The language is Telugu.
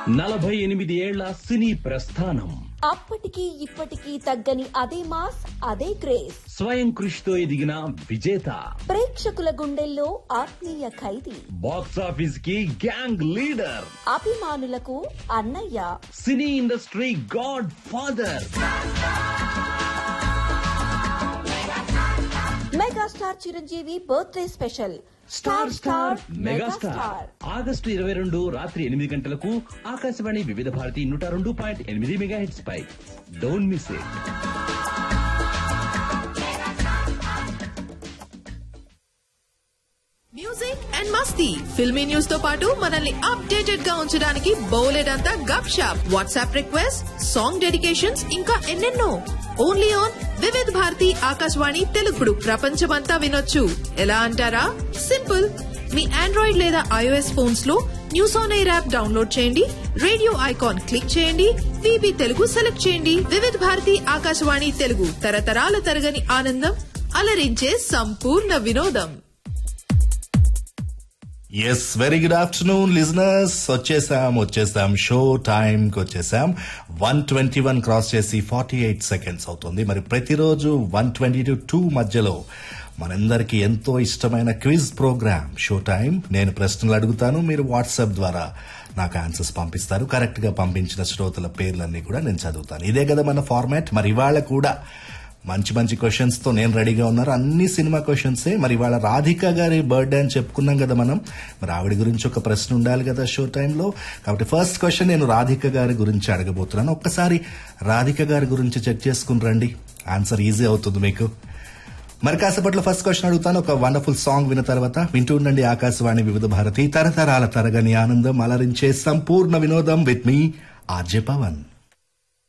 నలభై ఎనిమిది ఏళ్ల సినీ ప్రస్థానం అప్పటికి ఇప్పటికీ తగ్గని అదే మాస్ అదే క్రేజ్ స్వయం కృషితో ఎదిగిన విజేత ప్రేక్షకుల గుండెల్లో ఆత్మీయ ఖైదీ బాక్స్ ఆఫీస్ కి గ్యాంగ్ లీడర్ అభిమానులకు అన్నయ్య cine industry godfather megastar Chiranjeevi birthday special star star megastar August ఇరవై రెండు రాత్రి ఎనిమిది గంటలకు ఆకాశవాణి వివిధ భారతి నూట రెండు పాయింట్ ఎనిమిది మెగా హెడ్స్ పై don't miss it music and masti filmy news తో పాటు మనల్ని అప్డేటెడ్ గా ఉంచడానికి బౌలెడ్ అంతా గప్ షాప్ వాట్సాప్ రిక్వెస్ట్ సాంగ్ డెడికేషన్స్ ఇంకా ఎన్నెన్నో ఓన్లీ ఆన్ వివిధ్ భారతి ఆకాశవాణి తెలుగుడు ప్రపంచమంతా వినొచ్చు ఎలా అంటారా సింపుల్ మీ ఆండ్రాయిడ్ లేదా ఐఓఎస్ ఫోన్స్ లో news on air app download చేయండి రేడియో ఐకాన్ క్లిక్ చేయండి విబి తెలుగు సెలెక్ట్ చేయండి వివిధ భారతి ఆకాశవాణి తెలుగు తరతరాల తరగని ఆనందం అలరించే సంపూర్ణ వినోదం yes very good afternoon listeners వచ్చేసాం వచ్చేసాం షో టైంకి వచ్చేసాం వన్ ట్వంటీ వన్ క్రాస్ చేసి ఫార్టీ ఎయిట్ సెకండ్స్ అవుతుంది మరి ప్రతిరోజు వన్ ట్వంటీ టు టూ మధ్యలో మనందరికీ ఎంతో ఇష్టమైన క్విజ్ ప్రోగ్రామ్ షో టైం నేను ప్రశ్నలు అడుగుతాను మీరు వాట్సాప్ ద్వారా నాకు ఆన్సర్స్ పంపిస్తారు కరెక్ట్ గా పంపించిన శ్రోతల పేర్లన్నీ కూడా నేను చదువుతాను ఇదే కదా మన ఫార్మాట్ మరి ఇవాళ కూడా మంచి మంచి క్వశ్చన్స్ తో నేను రెడీగా ఉన్నారు అన్ని సినిమా క్వశ్చన్సే మరి ఇవాళ రాధిక గారి బర్త్డే అని చెప్పుకున్నాం కదా మనం మరి ఆవిడ గురించి ఒక ప్రశ్న ఉండాలి కదా షో టైంలో కాబట్టి ఫస్ట్ క్వశ్చన్ నేను రాధిక గారి గురించి అడగబోతున్నాను ఒక్కసారి రాధిక గారి గురించి చెక్ చేసుకుని రండి ఆన్సర్ ఈజీ అవుతుంది మీకు మరి కాసేపట్లో ఫస్ట్ క్వశ్చన్ అడుగుతాను ఒక వండర్ఫుల్ సాంగ్ విన్న తర్వాత వింటూ ఉండండి ఆకాశవాణి వివిధ భారతి తరతరాల తరగని ఆనందం అలరించే సంపూర్ణ వినోదం విత్ మీ ఆర్జే పవన్